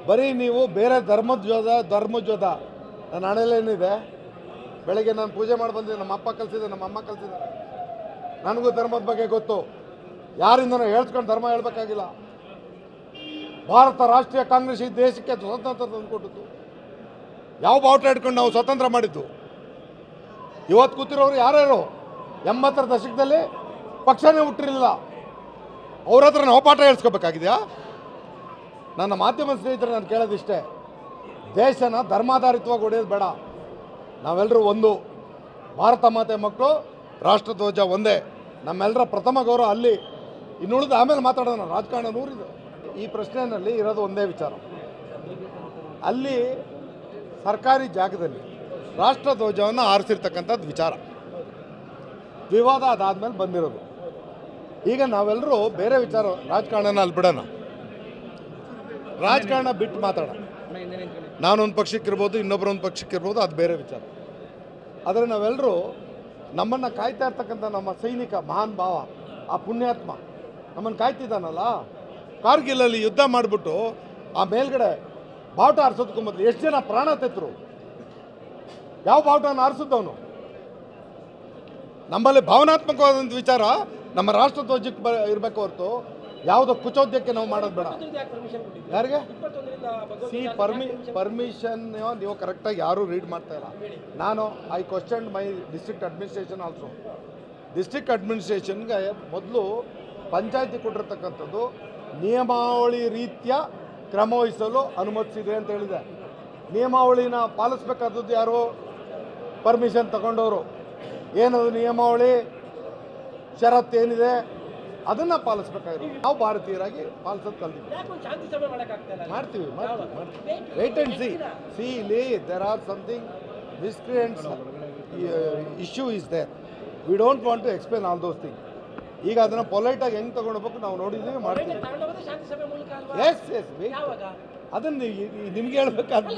ಬರೀ ನೀವು ಬೇರೆ ಧರ್ಮದ ಜೋದ ಧರ್ಮದ ಜೋದ ನನ್ನ ಹಣೆಲೇನಿದೆ ಬೆಳಗ್ಗೆ ನಾನು ಪೂಜೆ ಮಾಡಿ ಬಂದಿದ್ದೆ ನಮ್ಮ ಅಪ್ಪ ಕಲಿಸಿದೆ ನಮ್ಮ ಅಮ್ಮ ಕಲಿಸಿದೆ ನನಗೂ ಧರ್ಮದ ಬಗ್ಗೆ ಗೊತ್ತು ಯಾರಿಂದನೂ ಹೇಳ್ಸ್ಕೊಂಡು ಧರ್ಮ ಹೇಳ್ಬೇಕಾಗಿಲ್ಲ ಭಾರತ ರಾಷ್ಟ್ರೀಯ ಕಾಂಗ್ರೆಸ್ ಈ ದೇಶಕ್ಕೆ ಸ್ವತಂತ್ರ ತಂದುಕೊಟ್ಟಿತ್ತು ಯಾವ ಬಾವುಟ ಇಟ್ಕೊಂಡು ನಾವು ಸ್ವತಂತ್ರ ಮಾಡಿದ್ದು ಇವತ್ತು ಕೂತಿರೋರು ಯಾರ್ಯಾರು ಎಂಬತ್ತರ ದಶಕದಲ್ಲಿ ಪಕ್ಷನೇ ಹುಟ್ಟಿರಲಿಲ್ಲ ಅವ್ರ ಹತ್ರ ನಾವು ಪಾಠ ಹೇಳ್ಸ್ಕೋಬೇಕಾಗಿದೆಯಾ ನನ್ನ ಮಾಧ್ಯಮ ಸ್ನೇಹಿತರು ನಾನು ಕೇಳೋದಿಷ್ಟೇ ದೇಶನ ಧರ್ಮಾಧಾರಿತವಾಗಿ ಹೊಡೆಯೋದು ಬೇಡ ನಾವೆಲ್ಲರೂ ಒಂದು ಭಾರತ ಮಾತೆ ಮಕ್ಕಳು ರಾಷ್ಟ್ರಧ್ವಜ ಒಂದೇ ನಮ್ಮೆಲ್ಲರ ಪ್ರಥಮ ಗೌರವ ಅಲ್ಲಿ ಇನ್ನುಳಿದು ಆಮೇಲೆ ಮಾತಾಡೋಣ ರಾಜಕಾರಣ ನೂರಿದೆ ಈ ಪ್ರಶ್ನೆಯಲ್ಲಿ ಇರೋದು ಒಂದೇ ವಿಚಾರ ಅಲ್ಲಿ ಸರ್ಕಾರಿ ಜಾಗದಲ್ಲಿ ರಾಷ್ಟ್ರಧ್ವಜವನ್ನು ಆರಿಸಿರ್ತಕ್ಕಂಥದ್ದು ವಿಚಾರ ವಿವಾದ ಅದಾದಮೇಲೆ ಬಂದಿರೋದು ಈಗ ನಾವೆಲ್ಲರೂ ಬೇರೆ ವಿಚಾರ ರಾಜಕಾರಣನ ಅಲ್ಲಿ ಬಿಡೋಣ ರಾಜಕಾರಣ ಬಿಟ್ಟು ಮಾತಾಡೋಣ ನಾನೊಂದು ಪಕ್ಷಕ್ಕಿರ್ಬೋದು ಇನ್ನೊಬ್ಬರೊಂದು ಪಕ್ಷಕ್ಕಿರ್ಬೋದು ಅದು ಬೇರೆ ವಿಚಾರ ಆದರೆ ನಾವೆಲ್ಲರೂ ನಮ್ಮನ್ನು ಕಾಯ್ತಾ ಇರ್ತಕ್ಕಂಥ ನಮ್ಮ ಸೈನಿಕ ಮಹಾನ್ ಭಾವ ಆ ಪುಣ್ಯಾತ್ಮ ನಮ್ಮನ್ನು ಕಾಯ್ತಿದ್ದಾನಲ್ಲ ಕಾರ್ಗಿಲಲ್ಲಿ ಯುದ್ಧ ಮಾಡಿಬಿಟ್ಟು ಆ ಮೇಲ್ಗಡೆ ಬಾವುಟ ಆರಿಸೋದಕ್ಕೂ ಮೊದಲು ಎಷ್ಟು ಜನ ಪ್ರಾಣ ತೆತ್ತರು ಯಾವ ಬಾವುಟನ ಆರಿಸಿದ್ದವನು ನಮ್ಮಲ್ಲಿ ಭಾವನಾತ್ಮಕವಾದಂಥ ವಿಚಾರ ನಮ್ಮ ರಾಷ್ಟ್ರಧ್ವಜಕ್ಕೆ ಬ ಇರಬೇಕು ಹೊರತು ಯಾವುದೋ ಕುಚೋದ್ಯಕ್ಕೆ ನಾವು ಮಾಡೋದು ಬೇಡ ಯಾರಿಗೆ ಸಿ ಪರ್ಮಿ ಪರ್ಮಿಷನ್ ನೀವು ಕರೆಕ್ಟಾಗಿ ಯಾರೂ ರೀಡ್ ಮಾಡ್ತಾ ಇಲ್ಲ ನಾನು I question my district administration also district ಅಡ್ಮಿನಿಸ್ಟ್ರೇಷನ್ಗೆ ಮೊದಲು ಪಂಚಾಯತಿ ಕೊಟ್ಟಿರ್ತಕ್ಕಂಥದ್ದು ನಿಯಮಾವಳಿ ರೀತಿಯ ಕ್ರಮ ವಹಿಸಲು ಅನುಮತಿಸಿದೆ ಅಂತ ಹೇಳಿದೆ ನಿಯಮಾವಳಿನ ಪಾಲಿಸ್ಬೇಕಾದದ್ದು ಯಾರು ಪರ್ಮಿಷನ್ ತಗೊಂಡವರು ಏನದು ನಿಯಮಾವಳಿ ಷರತ್ತು ಏನಿದೆ ಅದನ್ನು ಪಾಲಿಸ್ಬೇಕಾಗಿರೋದು ನಾವು ಭಾರತೀಯರಾಗಿ ಪಾಲಿಸೋದು ಕಲ್ತಿದ್ದೀವಿ ಯಾಕೊಂದು ಶಾಂತಿ ಸಭೆ ಮಾಡಕ್ಕಾಗ್ತಾ ಇಲ್ಲ ಮಾಡ್ತೀವಿ ಮಾಡ್ತೀವಿ ಮಾಡ್ತೀವಿ ವೇಟ್ ಆ್ಯಂಡ್ ಸಿ ಸಿ ಇಲ್ಲಿ there are something miscreants issue is there we don't want to explain all those thing ಈಗ ಅದನ್ನು ಪೊಲೈಟಾಗಿ ಹೆಂಗೆ ತೊಗೊಂಡೋಗ್ಬೇಕು ನಾವು ನೋಡಿದ್ದೀವಿ ಮಾಡ್ತೀವಿ ತಗೊಂಡೋಗೋದೇ ಶಾಂತಿ ಸಭೆ ಮೂಲಕ ಅಲ್ವಾ ಎಸ್ ಎಸ್ ವೇಟ್ ಯಾವಾಗ ಅದನ್ನು ನಿಮ್ಗೆ ಹೇಳ್ಬೇಕಾದ್ರೆ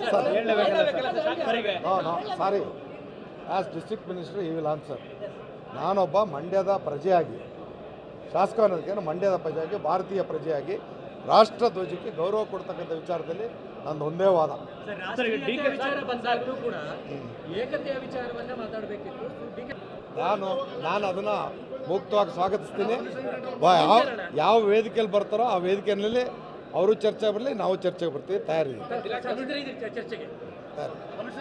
no no sorry as district minister ಈ ವಿಲ್ ಆನ್ಸರ್ ನಾನೊಬ್ಬ ಮಂಡ್ಯದ ಪ್ರಜೆಯಾಗಿ ಶಾಸಕ ಅನ್ನೋದಕ್ಕೆ ಮಂಡ್ಯದ ಪ್ರಜೆಯಾಗಿ ಭಾರತೀಯ ಪ್ರಜೆಯಾಗಿ ರಾಷ್ಟ್ರ ಧ್ವಜಕ್ಕೆ ಗೌರವ ಕೊಡ್ತಕ್ಕಂಥ ವಿಚಾರದಲ್ಲಿ ನಂದು ಒಂದೇ ವಾದ ಏಕತೆಯ ವಿಚಾರ ಬಂದಾಗಲೂ ಕೂಡ ಏಕತೆಯ ವಿಚಾರವನ್ನ ಮಾತಾಡಬೇಕಿತ್ತು ನಾನು ನಾನು ಅದನ್ನು ಮುಕ್ತವಾಗಿ ಸ್ವಾಗತಿಸ್ತೀನಿ ಬ- ಯಾವ ಯಾವ ವೇದಿಕೆಯಲ್ಲಿ ಬರ್ತಾರೋ ಆ ವೇದಿಕೆಯಲ್ಲಿ ಅವರು ಚರ್ಚೆ ಬರಲಿ ನಾವು ಚರ್ಚೆಗೆ ಬರ್ತೀವಿ ತಯಾರಿದ್ದೀವಿ ಚರ್ಚೆಗೆ ತಯಾರಿ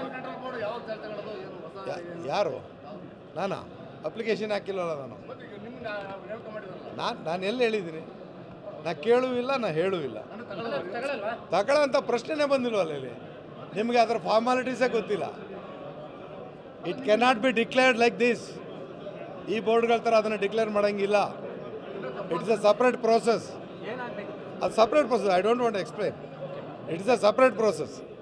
ಯಾ- ಯಾರು ನಾನಾ ಅಪ್ಲಿಕೇಶನ್ ಹಾಕಿಲ್ಲಲ್ಲ ನಾನು ನಾನು ನಾನು ಎಲ್ಲಿ ಹೇಳಿದ್ದೀನಿ ನಾ ಕೇಳುವಿಲ್ಲ ನಾ ಹೇಳುವಿಲ್ಲ ತಗೊಳ್ಳೋಂಥ ಪ್ರಶ್ನೆನೇ ಬಂದಿಲ್ವಲ್ಲ ಇಲ್ಲಿ ನಿಮಗೆ ಅದರ ಫಾರ್ಮಾಲಿಟೀಸೇ ಗೊತ್ತಿಲ್ಲ it cannot be declared like this ಈ ಬೋರ್ಡ್ಗಳ ಥರ ಅದನ್ನು ಡಿಕ್ಲೇರ್ ಮಾಡೋಂಗಿಲ್ಲ ಇಟ್ಸ್ ಅ ಸಪ್ರೇಟ್ ಪ್ರೋಸೆಸ್ ಅದು separate process I don't want explain it's a separate process